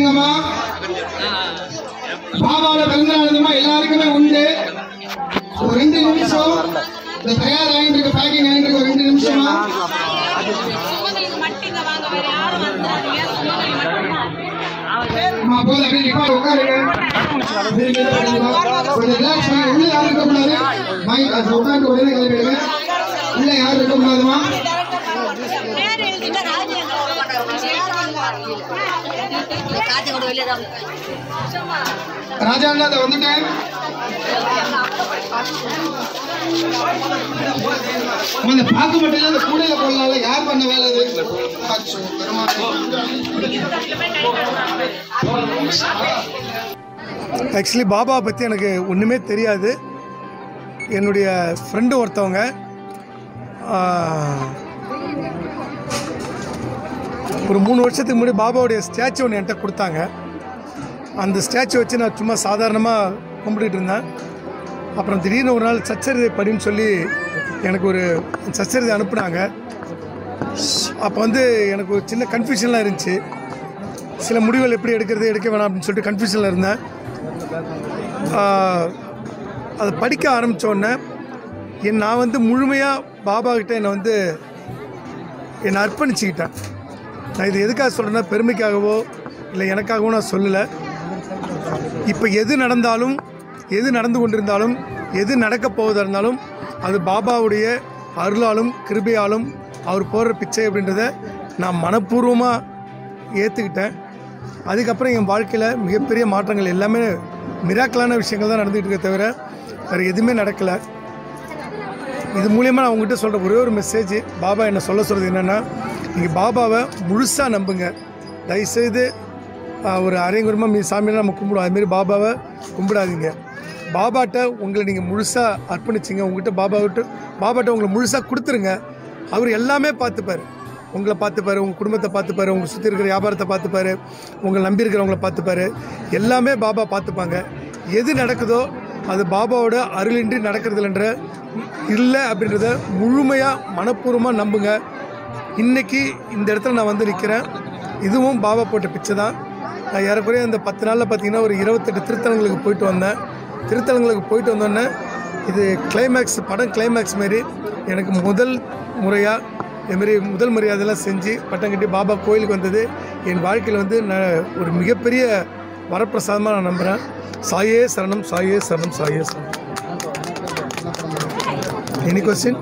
நின்றுங்கம்மா பாபாவோட பிறந்தநாளுமா எல்லாருக்குமே உண்டு ஒரு ரெண்டு நிமிஷம் இந்த தயார் ஆகிட்டு இருக்க பேக்கிங் ஆகிட்டு இருக்க ஒரு ரெண்டு நிமிஷமா உங்களுக்கு மட்டும் இங்க வாங்க வேற யாரும் வந்துடாதீங்க உங்களுக்கு மட்டும்தான் அம்மா போதும் அப்படியே நிப்பா உட்காருங்க அப்படியே கீழே உட்காருங்க. கொஞ்சம் ரிலாக்ஸ் பண்ணி உள்ள யாரும் இருக்கக்கூடாது மைக் அது உட்காந்து உடனே கிளம்பிடுங்க உள்ள யாரும் இருக்கக்கூடாதுமா பேர் எழுதிட்டு ராஜன் கூட வெளியே தான் ராஜா அண்ணா அதை வந்துட்டேன் அம்மா, இந்த பாக்கு மட்டும் இல்ல, இந்த கூடையில போடலாம்ல யார் பண்ண வேலை இது அச்சோ, ஆக்சுவலி பாபா பற்றி எனக்கு ஒன்றுமே தெரியாது என்னுடைய ஃப்ரெண்டு ஒருத்தவங்க ஆஹ், ஒரு மூணு வருஷத்துக்கு முன்னாடி பாபாவுடைய ஸ்டாச்சு ஒன்று என்கிட்ட கொடுத்தாங்க அந்த ஸ்டாச்சு வச்சு நான் சும்மா சாதாரணமாக கும்பிட்டுட்டு இருந்தேன் அப்புறம் திடீர்னு ஒரு நாள் சச்சரிதை படின்னு சொல்லி எனக்கு ஒரு சச்சரிதை அனுப்புனாங்க அப்போ வந்து எனக்கு ஒரு சின்ன கன்ஃபியூஷன்லாம் இருந்துச்சு சில முடிவுகள் எப்படி எடுக்கிறது எடுக்க வேணாம் அப்படின்னு சொல்லிட்டு கன்ஃபியூஷனில் இருந்தேன் ஆஹ், அதை படிக்க ஆரம்பித்த உடனே என் நான் வந்து முழுமையாக பாபா கிட்ட என்னை வந்து என்னை அர்ப்பணிச்சுக்கிட்டேன் நான் இது எதுக்காக சொல்கிறேன்னா பெருமைக்காகவோ இல்லை எனக்காகவோ நான் சொல்லலை இப்போ எது நடந்தாலும் எது நடந்து கொண்டிருந்தாலும் எது நடக்கப் போவதாக இருந்தாலும் அது பாபாவுடைய அருளாலும் கிருபையாலும் அவர் போடுற பிச்சை அப்படின்றத நான் மனப்பூர்வமாக ஏற்றுக்கிட்டேன் அதுக்கப்புறம் என் வாழ்க்கையில் மிகப்பெரிய மாற்றங்கள் எல்லாமே மிராக்கலான விஷயங்கள் தான் நடந்துகிட்டு இருக்க தவிர வேறு எதுவுமே நடக்கலை இது மூலியமாக நான் உங்ககிட்ட சொல்கிற ஒரே ஒரு மெசேஜ் பாபா என்ன சொல்ல சொல்கிறது என்னென்னா நீங்கள் பாபாவை முழுசாக நம்புங்க தயவுசெய்து ஆஹ், ஒரு அரைங்குறமாக மீ சாமியெல்லாம் நம்ம கும்பிடுவோம் அதுமாரி பாபாவை கும்பிடாதீங்க பாபாட்ட உங்களை நீங்கள் முழுசாக அர்ப்பணிச்சிங்க உங்ககிட்ட பாபாவிட்டு பாபாட்ட உங்களை முழுசாக கொடுத்துருங்க அவர் எல்லாமே பார்த்துப்பார் உங்களை பார்த்துப்பாரு உங்கள் குடும்பத்தை பார்த்துப்பாரு உங்களை சுற்றி இருக்கிற வியாபாரத்தை பார்த்துப்பாரு உங்களை நம்பி இருக்கிறவங்கள பார்த்துப்பாரு எல்லாமே பாபா பார்த்துப்பாங்க எது நடக்குதோ அது பாபாவோட அருளின்றி நடக்கிறதுலன்ற இல்லை அப்படின்றத முழுமையாக மனப்பூர்வமாக நம்புங்க இன்னைக்கு இந்த இடத்துல நான் வந்து நிற்கிறேன் இதுவும் பாபா போட்ட பிச்சை தான் நான் ஏறக்குறைய இந்த பத்து நாளில் பார்த்தீங்கன்னா ஒரு இருபத்தெட்டு திருத்தலங்களுக்கு போயிட்டு வந்தேன் திருத்தலங்களுக்கு போயிட்டு வந்தோடனே இது கிளைமேக்ஸ் படம் கிளைமேக்ஸ் மாரி எனக்கு முதல் முறையாக இதுமாரி முதல் மரியாதைலாம் செஞ்சு பட்டம் கட்டி பாபா கோயிலுக்கு வந்தது என் வாழ்க்கையில் வந்து நான் ஒரு மிகப்பெரிய வரப்பிரசாதமாக நான் நம்புகிறேன் சாயே சரணம் சாயே சரணம் சாயே சரணம் எனி கொஸ்டின்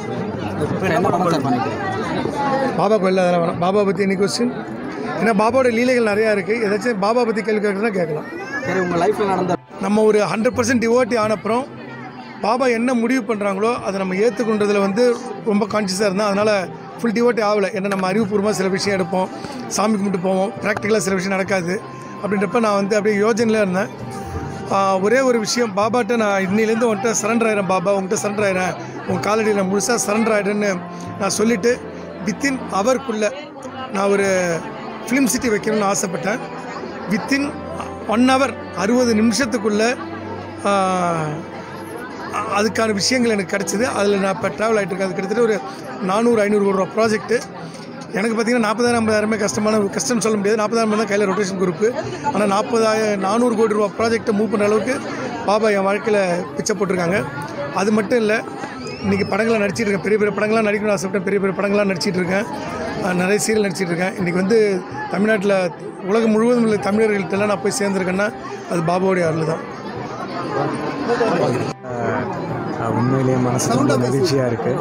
பாபா கோயிலில் அதெல்லாம் வேணாம் பாபா பற்றி எனி கொஸ்டின் ஏன்னா பாபாவோட லீலைகள் நிறையா இருக்குது ஏதாச்சும் பாபா பற்றி கேள்வி கேட்குறதுனா கேட்கலாம் சரி உங்கள் லைஃப்பில் நடந்த நம்ம ஒரு ஹண்ட்ரட் பர்சன்ட் டிவோட்டி ஆனப்புறம் பாபா என்ன முடிவு பண்ணுறாங்களோ அதை நம்ம ஏற்றுக்கொண்டதில் வந்து ரொம்ப கான்சியஸாக இருந்தேன் அதனால் ஃபுல் டிவோட்டி ஆகலை ஏன்னா நம்ம அறிவுபூர்வமாக சில விஷயம் எடுப்போம் சாமி கும்பிட்டு போவோம் ப்ராக்டிக்கலாக சில விஷயம் நடக்காது அப்படின்றப்ப நான் வந்து அப்படியே யோஜனையில் இருந்தேன் ஆஹ் ஒரே ஒரு விஷயம் பாபாட்ட நான் இன்னிலேருந்து உன்கிட்ட சரண்டர் ஆயிடுறேன் பாபா உங்கள்கிட்ட சரண்டர் ஆயிடுறேன் உங்கள் காலடியில் நான் முழுசாக சரண்டர் ஆகிடுன்னு நான் சொல்லிவிட்டு வித்தின் அவருக்குள்ளே நான் ஒரு ஃபிலிம் சிட்டி வைக்கணும்னு ஆசைப்பட்டேன் வித்தின் ஒன் ஹவர் அறுபது நிமிஷத்துக்குள்ளே அதுக்கான விஷயங்கள் எனக்கு கிடச்சிது அதில் நான் இப்போ ட்ராவல் ஆகிட்டு இருக்கேன் அது கிட்டத்தட்ட ஒரு நானூறு ஐநூறு கோடி ரூபா ப்ராஜெக்ட்டு எனக்கு பார்த்தீங்கன்னா நாற்பதாயிரம் ஐம்பதாயிரமே கஷ்டமான கஷ்டம்னு சொல்ல முடியாது நாற்பதாயிரம் தான் கையில் ரொட்டேஷன் குரூப்பு ஆனால் நாற்பதாயிரம் நானூறு கோடி ரூபா ப்ராஜெக்ட்டை மூவ் பண்ணுற அளவுக்கு பாபா என் வாழ்க்கையில் பிச்சை போட்டிருக்காங்க அது மட்டும் இல்லை இன்றைக்கி படங்களை நடிச்சிட்டு இருக்கேன் பெரிய பெரிய படங்கள்லாம் நடிக்கணும்னு ஆசைப்பட்டேன் பெரிய பெரிய படங்கள்லாம் நடிச்சிட்டு இருக்கேன் அஹ் நிறைய சீரியல் நடிச்சிட்டு இருக்கேன் இன்றைக்கி வந்து தமிழ்நாட்டில் உலகம் முழுவதும் உள்ள தமிழர்கள்ட்டெல்லாம் நான் போய் சேர்ந்துருக்கேன்னா அது பாபாவுடைய அருள் தான் ஆஹ் உண்மையிலேயே மனசு ரொம்ப மகிழ்ச்சியாக இருக்குது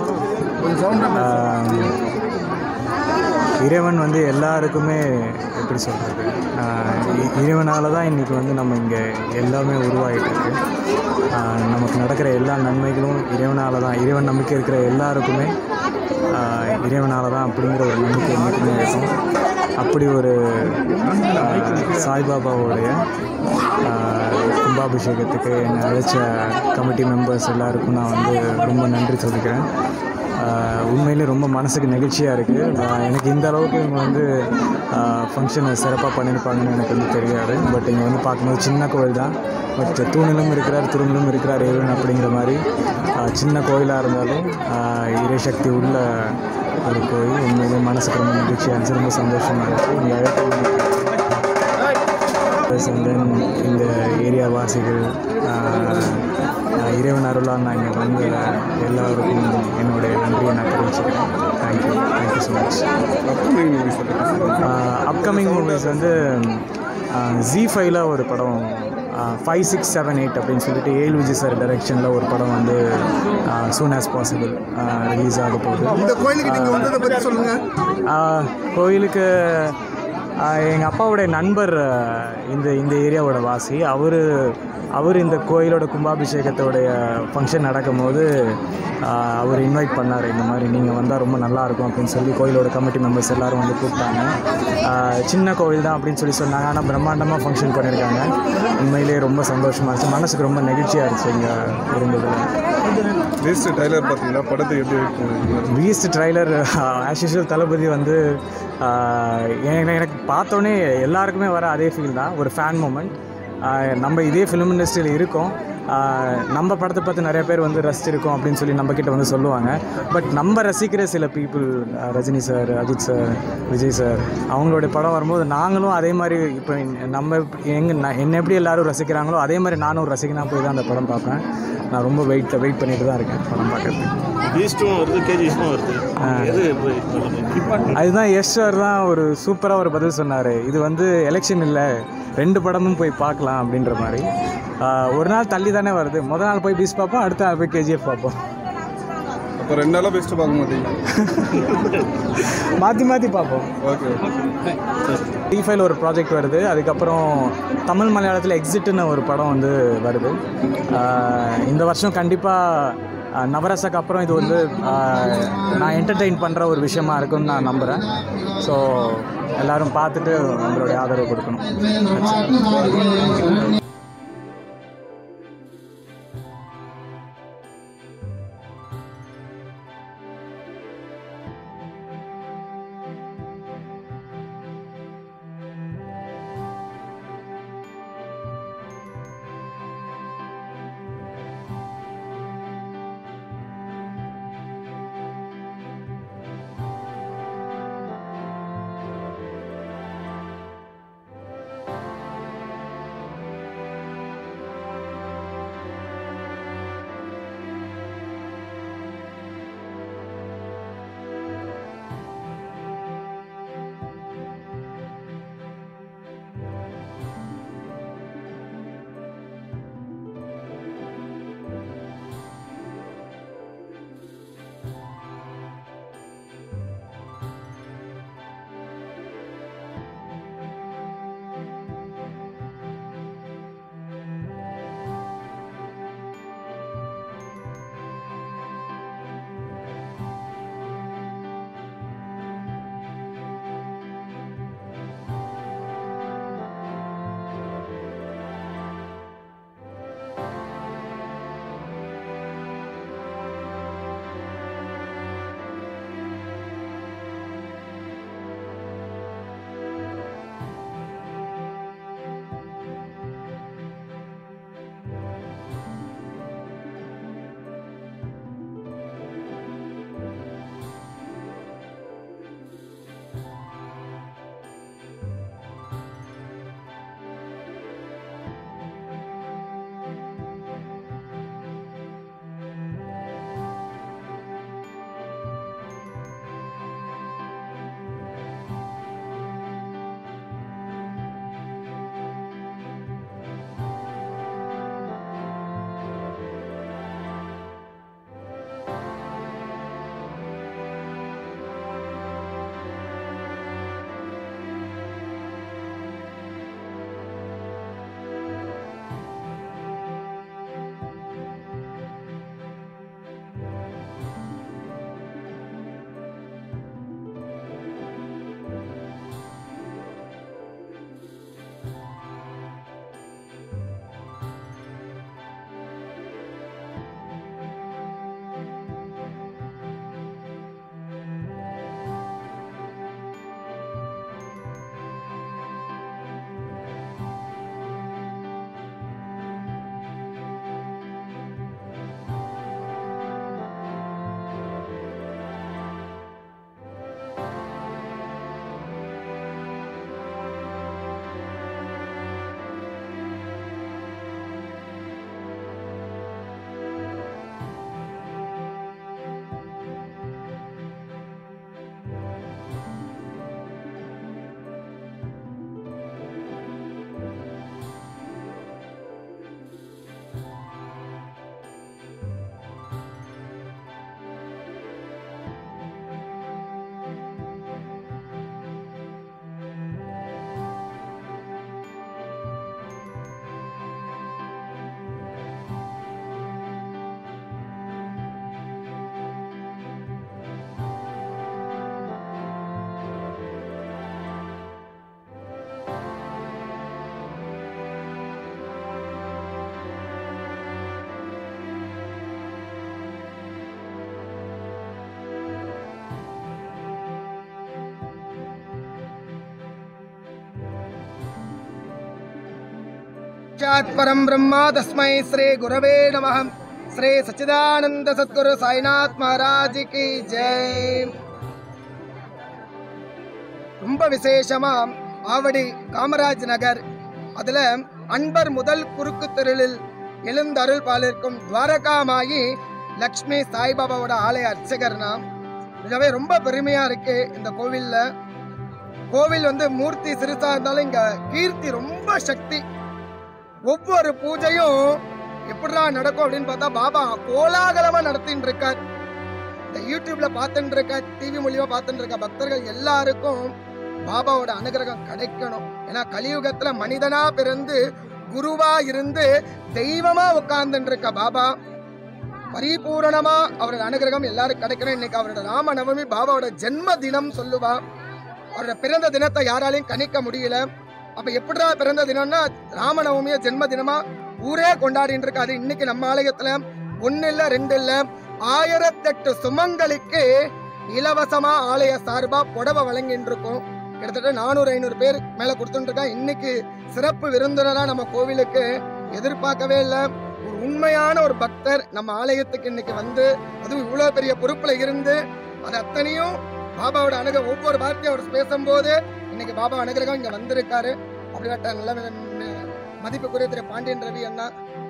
இறைவன் வந்து எல்லாருக்குமே எப்படி சொல்கிறது இறைவனால் தான் இன்றைக்கி வந்து நம்ம இங்கே எல்லாமே உருவாகிட்டு இருக்கு ஆஹ் நமக்கு நடக்கிற எல்லா நன்மைகளும் இறைவனால் தான் இறைவன் நம்பிக்கை இருக்கிற எல்லாருக்குமே ஆஹ் இறைவனால் தான் அப்படிங்கிற ஒரு நம்பிக்கை என்றைக்குமே இருக்கும் அப்படி ஒரு ஆஹ் சாய்பாபாவுடைய ஆஹ் கும்பாபிஷேகத்துக்கு என்னை அழைச்ச கமிட்டி மெம்பர்ஸ் எல்லாருக்கும் நான் வந்து ரொம்ப நன்றி சொல்லிக்கிறேன் ஆஹ் உண்மையிலே ரொம்ப மனசுக்கு நெகிழ்ச்சியாக இருக்குது எனக்கு இந்த அளவுக்கு இவங்க வந்து ஃபங்க்ஷனை சிறப்பாக பண்ணியிருப்பாங்கன்னு எனக்கு வந்து தெரியாது பட் இங்கே வந்து பார்க்கும்போது சின்ன கோயில் தான் பட் தூணிலும் இருக்கிறார் துரும்பிலும் இருக்கிறார் இறைவன் அப்படிங்கிற மாதிரி ஆஹ் சின்ன கோயிலாக இருந்தாலும் ஆஹ் இறைசக்தி உள்ள ஒரு கோயில் உண்மையிலே மனசுக்கு ரொம்ப நெகிழ்ச்சியாக இருந்துச்சு ரொம்ப சந்தோஷமாக இருக்குது இங்கே அழைப்பு அண்ட் தென் இந்த ஏரியா வாசிகள் ஆஹ், ஆஹ், இறைவன் அருளால் நான் இங்கே வந்த எல்லாருக்கும் என்னுடைய நன்றியை நான் தெரிவிச்சுக்கிறேன் thank you thank you so much upcoming movies upcoming movies வந்து ஜி ஃபைவ்ல ஒரு படம் ஃபைவ் சிக்ஸ் செவன் எயிட் அப்படின்னு சொல்லிட்டு ஏழு விஜய் சார் டைரக்ஷனில் ஒரு படம் வந்து சூன் ஆஸ் பாசிபிள் ரிலீஸ் ஆக போகுது இந்த கோயிலுக்கு நீங்கள் வந்ததை பற்றி சொல்லுங்கள் ஆஹ், கோயிலுக்கு எங்கள் அப்பாவுடைய நண்பர் ஆஹ், இந்த இந்த ஏரியாவோட வாசி அவர் அவர் இந்த கோயிலோட கும்பாபிஷேகத்தோடைய ஃபங்க்ஷன் நடக்கும்போது ஆஹ், அவர் இன்வைட் பண்ணார் இந்த மாதிரி நீங்கள் வந்தால் ரொம்ப நல்லா இருக்கும் அப்படின்னு சொல்லி கோயிலோட கமிட்டி மெம்பர்ஸ் எல்லாரும் வந்து கூப்பிட்டாங்க ஆஹ், சின்ன கோவில் தான் அப்படின்னு சொல்லி சொன்னாங்க ஆனால் பிரம்மாண்டமாக ஃபங்க்ஷன் பண்ணியிருக்காங்க உண்மையிலேயே ரொம்ப சந்தோஷமாக இருந்துச்சு மனசுக்கு ரொம்ப நெகிழ்ச்சியாக இருந்துச்சு இங்கே இருந்ததில் லேஸ்ட் டைலர் பார்த்தீங்கன்னா படத்துக்கு எப்படி இருக்கு Beast trailer as usual Thalapathy வந்து ஆஹ், எனக்கு எனக்கு பார்த்தோன்னே எல்லாருக்குமே வர அதே ஃபீல் தான் ஒரு ஃபேன் மூமெண்ட் நம்ம இதே ஃபிலிம் இண்டஸ்ட்ரியில் இருக்கோம் ஆஹ், நம்ம படத்தை பார்த்து நிறைய பேர் வந்து ரசிச்சிருக்கோம் அப்படின்னு சொல்லி நம்ம கிட்ட வந்து சொல்லுவாங்க பட் நம்ம ரசிக்கிற சில people Rajini sir Ajith sir Vijay sir அவங்களுடைய படம் வரும்போது நாங்களும் அதே மாதிரி இப்போ நம்ம எங்க நான் என்ன எப்படி எல்லாரும் ரசிக்கிறாங்களோ அதே மாதிரி நானும் ரசிக்கனா போய் தான் அந்த படம் பார்ப்பேன் நான் ரொம்ப வெயிட் வெயிட் பண்ணிட்டு தான் இருக்கேன் படம் பார்க்கறதுக்கு பீஸ்ட்டும் வருது கேஜிஸும் வருது எது அதுதான் எஸ் சார் தான் ஒரு சூப்பராக ஒரு பதில் சொன்னார் இது வந்து எலெக்ஷன் இல்லை ரெண்டு படமும் போய் பார்க்கலாம் அப்படின்ற மாதிரி ஆஹ் ஒரு நாள் தள்ளி தானே வருது முத நாள் போய் பீஸ் பார்ப்போம் அடுத்த நாள் போய் கேஜிஎஃப் பார்ப்போம் அப்போ ரெண்டு நாளாக பெஸ்ட்டு பார்க்க மாட்டீங்க மாற்றி மாற்றி பார்ப்போம் ஓகே டி ஃபைவ்ல ஒரு ப்ராஜெக்ட் வருது அதுக்கப்புறம் தமிழ் மலையாளத்தில் எக்ஸிட்னு ஒரு படம் வந்து வருது ஆஹ் இந்த வருஷம் கண்டிப்பாக நவரசக்கு அப்புறம் இது வந்து ஆஹ் நான் என்டர்டெயின் பண்ணுற ஒரு விஷயமா இருக்கும்னு நான் நம்புகிறேன் ஸோ எல்லாரும் பார்த்துட்டு உங்களுடைய ஆதரவு கொடுக்கணும் साक्षात् परं ब्रह्म तस्मै श्री गुरवे नमः श्री सच्चिदानंद सद्गुरु साईनाथ महाराज की जय ரொம்ப விசேஷமா ஆவடி காமராஜ் நகர் அதுல அன்பர் முதல் குறுக்கு தெருளில் எழுந்தருள் பாலிருக்கும் துவாரகாமாயி லக்ஷ்மி சாய்பாபாவோட ஆலய அர்ச்சகர் நாம் இதுவே ரொம்ப பெருமையா இருக்கு இந்த கோவில்ல கோவில் வந்து மூர்த்தி சிறுசா இருந்தாலும் இங்க கீர்த்தி ரொம்ப சக்தி ஒவ்வொரு பூஜையும் எப்படிடா நடக்கும் அப்படின்னு பார்த்தா பாபா கோலாகலமா நடத்தின்னு இருக்கார் இந்த யூடியூப்ல பார்த்துட்டு இருக்க டிவி மூலியமா பார்த்துட்டு இருக்க பக்தர்கள் எல்லாருக்கும் பாபாவோட அனுகிரகம் கிடைக்கணும் ஏன்னா கலியுகத்துல மனிதனா பிறந்து குருவா இருந்து தெய்வமா உட்கார்ந்துட்டு இருக்க பாபா பரிபூரணமா அவரோட அனுகிரகம் எல்லாரும் கிடைக்கணும் இன்னைக்கு அவரோட ராம நவமி பாபாவோட ஜென்ம தினம் சொல்லுவா அவரோட பிறந்த தினத்தை யாராலையும் கணிக்க முடியல அப்ப எப்படிடா பிறந்த தினம்னா ராமநவமிய ஜென்ம தினமா ஊரே கொண்டாடிட்டு இருக்காது இன்னைக்கு நம்ம ஆலயத்துல ஒன்னு இல்ல ரெண்டு இல்ல ஆயிரத்தெட்டு சுமங்கலிக்கு இலவசமா ஆலய சார்பா புடவை வழங்கிட்டு இருக்கோம் கிட்டத்தட்ட நானூறு ஐநூறு பேர் மேல கொடுத்துட்டு இருக்கோம் இன்னைக்கு சிறப்பு விருந்தினரா நம்ம கோவிலுக்கு எதிர்பார்க்கவே இல்லை ஒரு உண்மையான ஒரு பக்தர் நம்ம ஆலயத்துக்கு இன்னைக்கு வந்து அதுவும் இவ்வளவு பெரிய பொறுப்புல இருந்து அது அத்தனையும் பாபாவோட அணுக ஒவ்வொரு வார்த்தையும் அவர் பேசும்போது இன்னைக்கு பாபா அனுகிரகம் இங்க வந்திருக்காரு அப்படிப்பட்ட நல்ல ம- மதிப்புக்குரிய திரு பாண்டியன் ரவி அண்ணா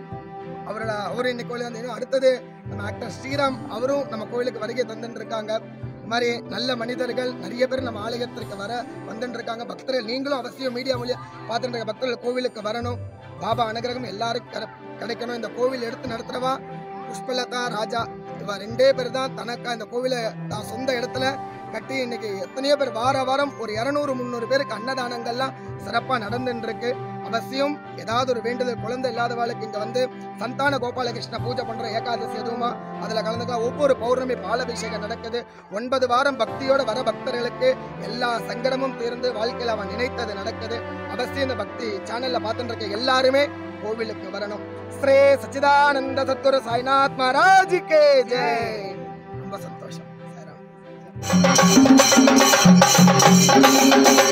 அவரோட அவரு இன்னைக்கு கோயில் வந்து இன்னும் அடுத்தது நம்ம ஆக்டர் ஸ்ரீராம் அவரும் நம்ம கோயிலுக்கு வருகை தந்துட்டு இருக்காங்க இந்த மாதிரி நல்ல மனிதர்கள் நிறைய பேர் நம்ம ஆலயத்திற்கு வர வந்துட்டு இருக்காங்க பக்தர்கள் நீங்களும் அவசியம் மீடியா மூலியம் பார்த்துட்டு இருக்க பக்தர்கள் கோவிலுக்கு வரணும் பாபா அனுகிரகம் எல்லாருக்கும் கிடை- கிடைக்கணும் இந்த கோவில் எடுத்து நடத்துறவா புஷ்பலதா ராஜா இவ ரெண்டே பேர் தான் தனக்கா இந்த கோவிலை தான் சொந்த இடத்துல கட்டி இன்னைக்கு எத்தனையோ பேர் வார வாரம் ஒரு இரநூறு முந்நூறு பேருக்கு அன்னதானங்கள்லாம் சிறப்பா நடந்துட்டு இருக்கு அவசியம் ஏதாவது ஒரு வேண்டுதல் குழந்தை இல்லாதவாளுக்கு இங்க வந்து சந்தான கோபாலகிருஷ்ண பூஜை பண்ற ஏகாதசி எதுவுமா அதுல கலந்துக்கலாம் ஒவ்வொரு பௌர்ணமி பாலாபிஷேகம் நடக்குது ஒன்பது வாரம் பக்தியோட வர பக்தர்களுக்கு எல்லா சங்கடமும் தீர்ந்து வாழ்க்கையில அவன் நினைத்தது நடக்குது அவசியம் இந்த பக்தி சேனல்ல பார்த்துட்டு இருக்க எல்லாருமே கோவிலுக்கு வரணும் ஸ்ரீ சச்சிதானந்த சத்குரு சாய்நாத் மகாராஜுக்கே ஜெய் ரொம்ப சந்தோஷம் சாய்ராம்.